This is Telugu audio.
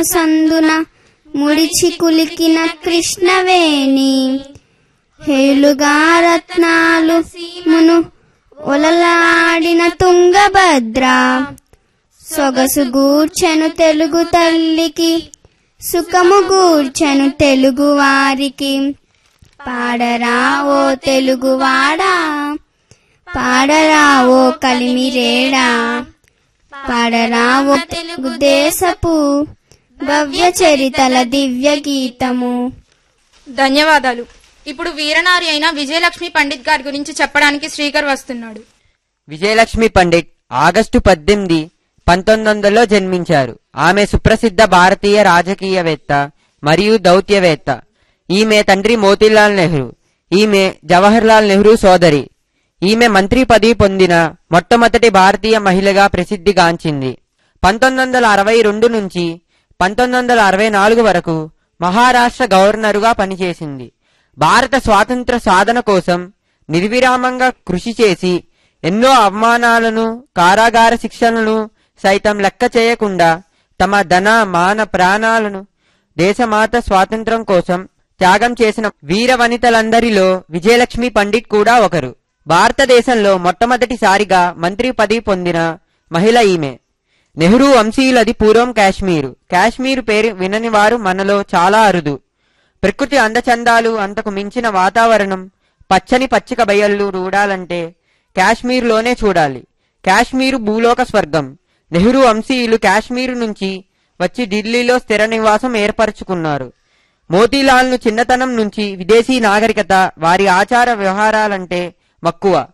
సందున ముడిచి కులికిన కృష్ణవేణి హేలుగా రత్నాలు మును ఒలలాడిన తుంగభద్ర సొగసు గూర్చెను తెలుగు తల్లికి సుఖము గూర్చెను తెలుగు వారికి పాడరా ఓ తెలుగువాడా పాడరా ఓ కలిమిరేడా పాడరా ఓ తెలుగు దేశపు భవ్య చరితల దివ్య గీతము ధన్యవాదాలు ఇప్పుడు వీరనారి అయిన విజయలక్ష్మి పండిత్ గారి గురించి చెప్పడానికి శ్రీకర్ వస్తున్నాడు విజయలక్ష్మి పండిట్ ఆగస్టు పద్దెనిమిది పంతొమ్మిది వందలలో జన్మించారు ఆమె సుప్రసిద్ధ భారతీయ రాజకీయవేత్త మరియు దౌత్యవేత్త ఈమె తండ్రి మోతీలాల్ నెహ్రూ ఈమె జవహర్లాల్ నెహ్రూ సోదరి ఈమె మంత్రి పదవి పొందిన మొట్టమొదటి భారతీయ మహిళగా ప్రసిద్ధిగాంచింది పంతొమ్మిది వందల అరవై రెండు నుంచి పంతొమ్మిది వందల అరవై నాలుగు వరకు మహారాష్ట్ర గవర్నరుగా పనిచేసింది భారత స్వాతంత్ర సాధన కోసం నిర్విరామంగా కృషి చేసి ఎన్నో అవమానాలను కారాగార శిక్షలను సైతం లెక్క చేయకుండా తమ ధన మాన ప్రాణాలను దేశమాత స్వాతంత్రం కోసం త్యాగం చేసిన వీర వనితలందరిలో విజయలక్ష్మి పండిట్ కూడా ఒకరు భారతదేశంలో మొట్టమొదటిసారిగా మంత్రి పదవి పొందిన మహిళ ఈమె నెహ్రూ వంశీయులది పూర్వం కాశ్మీరు కాశ్మీరు పేరు వినని వారు మనలో చాలా అరుదు ప్రకృతి అందచందాలు అంతకు మించిన వాతావరణం పచ్చని పచ్చిక బయళ్ళు చూడాలంటే కాశ్మీరులోనే చూడాలి కాశ్మీరు భూలోక స్వర్గం నెహ్రూ వంశీయులు కాశ్మీరు నుంచి వచ్చి ఢిల్లీలో స్థిర నివాసం ఏర్పరచుకున్నారు మోతీలాల్ను చిన్నతనం నుంచి విదేశీ నాగరికత వారి ఆచార వ్యవహారాలంటే మక్కువ